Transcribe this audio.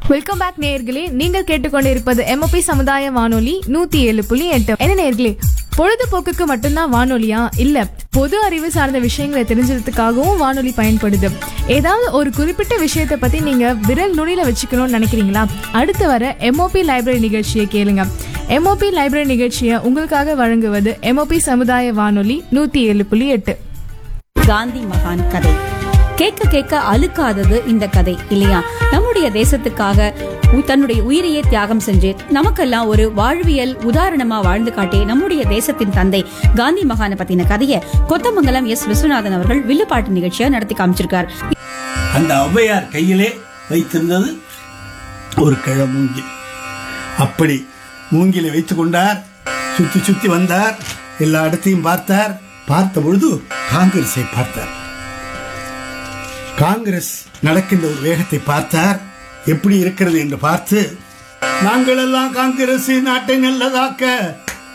welcome back நேயர்களே நீங்கள் கேட்டுக்கொண்டிருப்பது எம்ஓபி சமுதாய வானொலி நூத்தி ஏழு புள்ளி எட்டு என்ன நேயர்களே பொழுதுபோக்குக்கு மட்டும்தான் வானொலியா இல்ல பொது அறிவு சார்ந்த விஷயங்களை தெரிஞ்சுக்கிறதுக்காகவும் வானொலி பயன்படுது ஏதாவது ஒரு குறிப்பிட்ட விஷயத்தை பத்தி நீங்க விரல் நுனியில வச்சுக்கணும்னு நினைக்கிறீங்களா அடுத்து வர எம்ஓபி லைப்ரரி நிகழ்ச்சியை கேளுங்க எம்ஓபி லைப்ரரி நிகழ்ச்சியை உங்களுக்காக வழங்குவது எம்ஓபி சமுதாய வானொலி நூத்தி ஏழு புள்ளி எட்டு காந்தி மகான் கதை கேட்க கேட்க அழுக்காதது இந்த கதை இல்லையா நம்முடைய தேசத்துக்காக உ- தன்னுடைய உயிரையே தியாகம் செஞ்சு நமக்கெல்லாம் ஒரு வாழ்வியல் உதாரணமா வாழ்ந்து காட்டி நம்முடைய தேசத்தின் தந்தை காந்தி மகானை பத்தின கதையை கொத்தமங்கலம் எஸ் விஸ்வநாதன் அவர்கள் வில்லுப்பாட்டு நிகழ்ச்சியா நடத்தி காமிச்சிருக்கார் அந்த ஔவையார் கையிலே வைத்திருந்தது ஒரு கிழ மூங்கில் அப்படி மூங்கிலை வைத்துக் கொண்டார் சுத்தி சுத்தி வந்தார் எல்லா இடத்தையும் பார்த்தார் பார்த்த பொழுது காங்கிரஸை பார்த்தார் காங்கிரஸ் நடக்கின்ற ஒரு வேகத்தை பார்த்தார் எப்படி இருக்கிறது என்று பார்த்து நாங்கள் எல்லாம் காங்கிரஸ் நாட்டை நல்லதாக்க